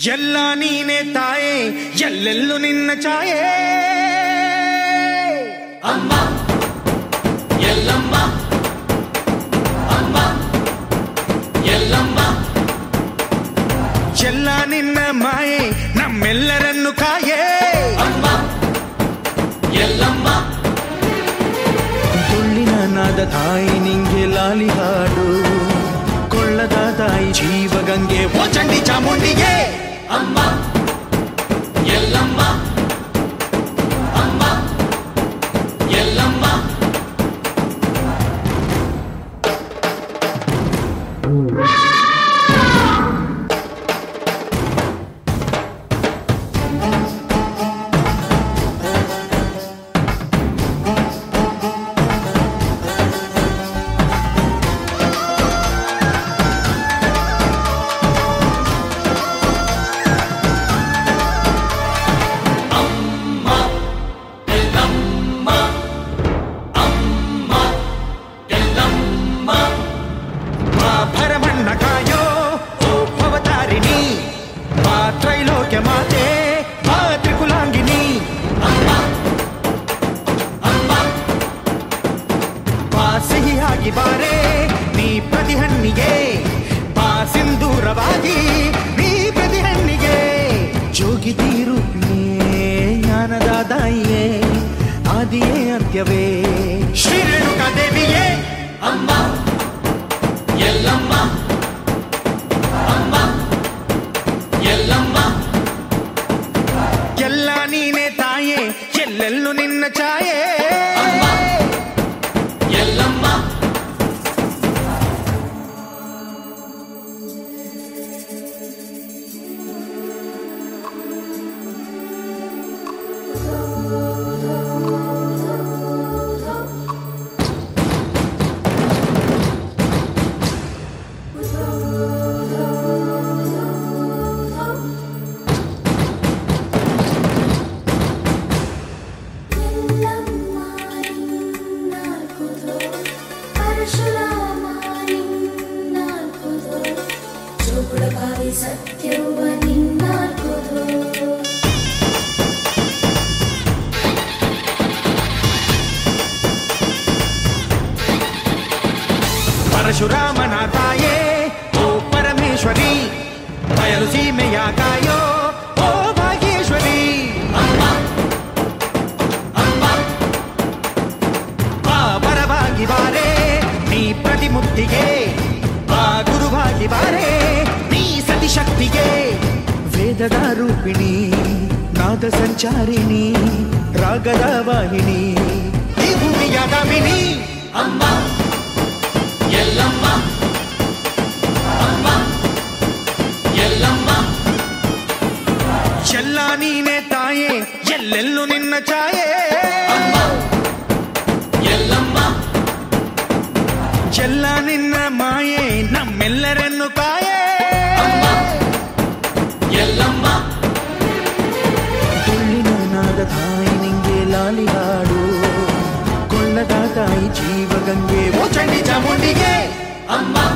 ಎಲ್ಲ ನೀನೆ ತಾಯೇ ಎಲ್ಲೆಲ್ಲೂ ನಿನ್ನ ಛಾಯೆ ಅಮ್ಮ ಎಲ್ಲಮ್ಮ ಅಮ್ಮ ಎಲ್ಲಮ್ಮ ಎಲ್ಲ ನಿನ್ನ ಮಾಯೆ ನಮ್ಮೆಲ್ಲರನ್ನು ಕಾಯೇ ಅಮ್ಮ ಎಲ್ಲಮ್ಮ ತುಳ್ಳಿನ ನಾದ ತಾಯಿ ನಿಂಗೆ ಲಾಲಿ ಹಾಡು ಕೊಳ್ಳದ ತಾಯಿ ಜೀವಗಂಗೆ ಓ ಚಂಡಿ ಚಾಮುಂಡಿಗೆ ಅಮ್ಮ ಎಲ್ಲಮ್ಮ ಅಮ್ಮ ಎಲ್ಲಮ್ಮ ಅಮ್ಮ ಎಲ್ಲಮ್ಮ ಅಮ್ಮ ಎಲ್ಲಮ್ಮ ಮಾ ಭರಮಣ್ಣ ಕಾಯೋ ಓ ಭವತಾರಿಣಿ ಮಾ ತ್ರೈಲೋಕ್ಯ ಮಾತೆ ಮಾ ತ್ರಿಕುಲಾಂಗಿನಿ ಅಮ್ಮ ಅಮ್ಮ ಬಾ ಸಿಹಿಯಾಗಿ ಬಾರೆ ನೀ ಪ್ರತಿ ಹಣ್ಣಿಗೆ ಬಾ ಸಿಂಧೂರವಾಗಿ ನೀ ಪ್ರತಿ ಹಣ್ಣಿಗೆ ಜೋಗಿತಿ ರೂಪಿಣಿಯೇ ಜ್ಞಾನದ ತಾಯಿಯೇ ಆದಿಯೇ ಅಂತ್ಯವೇ ಶ್ರೀ ರೇಣುಕಾ ದೇವಿಯೇ ಅಮ್ಮ ಎಲ್ಲಮ್ಮ ಅಮ್ಮ ಎಲ್ಲಮ್ಮ ಎಲ್ಲ ನೀನೆ ತಾಯೇ ಎಲ್ಲೆಲ್ಲೂ ನಿನ್ನ ಛಾಯೆ ಅಮ್ಮ ಎಲ್ಲಮ್ಮ ಸತ್ಯವ ನಿನ್ನಾಲ್ಕುದು ಪರಶುರಾಮನ ತಾಯೇ ಓ ಪರಮೇಶ್ವರಿ ಬಯಲು ಸೀಮೆಯ ಕಾಯೋ ಓ ಭಾಗೇಶ್ವರಿ ಅಮ್ಮ ಅಮ್ಮ ಬಾ ಬರವಾಗಿ ಬಾರೆ ನೀ ಪ್ರತಿಮುಕ್ತಿಗೆ ಬಾ ಗುರುವಾಗಿ ಬಾರೆ ನೀ ಸತಿಶಕ್ತಿಗೆ ವೇದದ ರೂಪಿಣಿ ನಾದ ಸಂಚಾರಿಣಿ ರಾಗದ ವಾಹಿನಿ ಈ ಭೂಮಿಯ ಗಾಮಿನಿ ಅಮ್ಮ ಎಲ್ಲಮ್ಮ ಅಮ್ಮ ಎಲ್ಲಮ್ಮ ಎಲ್ಲ ನೀನೆ ತಾಯೇ ಎಲ್ಲೆಲ್ಲೂ ನಿನ್ನ ಛಾಯೆ ಅಮ್ಮ ಎಲ್ಲಮ್ಮ ಎಲ್ಲ ನಿನ್ನ ಮಾಯೆ ನಮ್ಮೆಲ್ಲರನ್ನು ಕಾಯೇ ಅಮ್ಮ ಎಲ್ಲಮ್ಮ ತುಳ್ಳಿನ ನಾದ ತಾಯಿ ನಿಂಗೆ ಲಾಲಿ ಹಾಡು ಕೊಳ್ಳದ ತಾಯಿ ಜೀವಗಂಗೆ ಓ ಚಂಡಿ ಚಾಮುಂಡಿಗೆ ಅಮ್ಮ